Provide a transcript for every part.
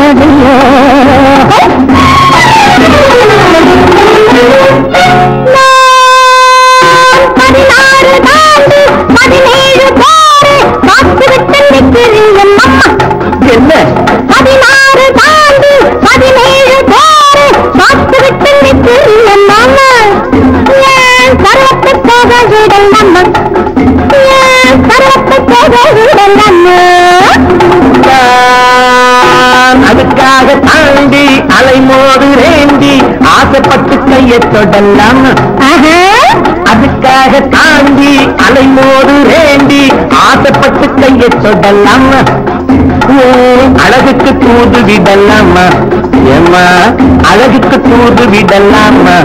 முடியும் பதினாறு தாண்டி பதினேழு பாரு பார்த்து விட்டு நிற்கிறீங்க அம்மா என்ன பதினாறு தாண்டி பதினேழு பாரு பார்த்து விட்டு நிற்கிறீங்க மாமா ஏன் பருவத்தை போக விடல் நம்ம ஏன் பருவத்தை போக விடல் நம்ம நான் அதுக்காக தாண்டி அலைமோது ரேண்டி ஆசைப்பட்டு கையை தொடலாம் அதுக்காக தாண்டி அலைமோது ரேண்டி ஆசைப்பட்டு கையை தொடலாம் அழகுக்கு தூது விடலாமா ஏமா அழகுக்கு தூது விடலாமா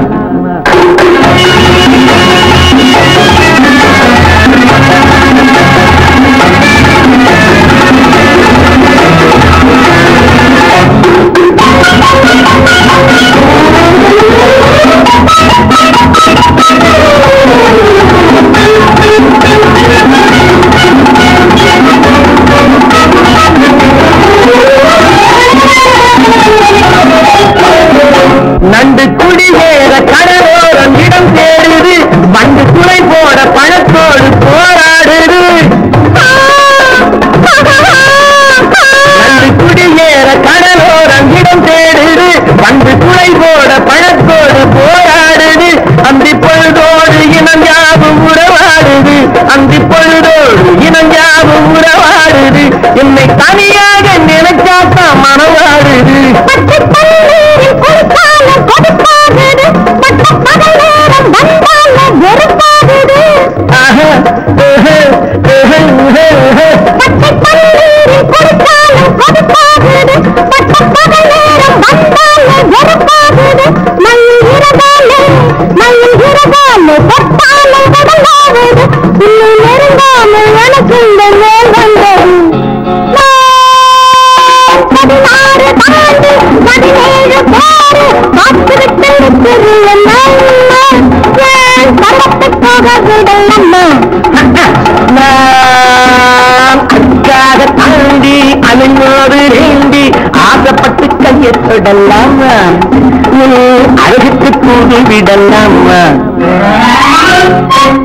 நண்டு குடியேற கடலோரம் இடம் தேடுது வண்டு துளை போட பழத்தோடு போராடுது நண்டு குடியேற கடலோரம் இடம் தேடுது வண்டு துளை போட பழத்தோடு போராடுது அந்தி பொழுதோடு இனம் யாவும் உறவாடுது அந்தி பொழுதோடு இனம் யாவும் உறவாடுது என்னை தனியாக நினைச்சாத்தான் மனவாடுது பச்சை பன்னீரில் குளித்தால கொதிப்பாகுது பட்ட பகல் நேரம் வந்தால வெறுப்பாகுது ஆஹா, ஆஹா, ஆஹா, ஆஹா. பச்சை பன்னீரில் குளித்தால கொதிப்பாகுது பட்ட பகல் நேரம் வந்தால வெறுப்பாகுது மயில் இரவாலே மயில் இரவாலே தொட்டாலே கடலாகுது இன்னும் நெருங்காமல் எனக்கு இந்த மேல் வந்தது நான் பதினாறு தாண்டி பதினேழு பாரு காத்து விட்டு நிற்கிறீங்க நம்ம ஏன் பரத்து போக விடல் அம்மா நான் அதுக்காக தாண்டி அலைஞோடு ரேண்டி ஆசைப்பட்டு கையை தொடலாமா நீ அழகுக்கு கூடி விடலாமா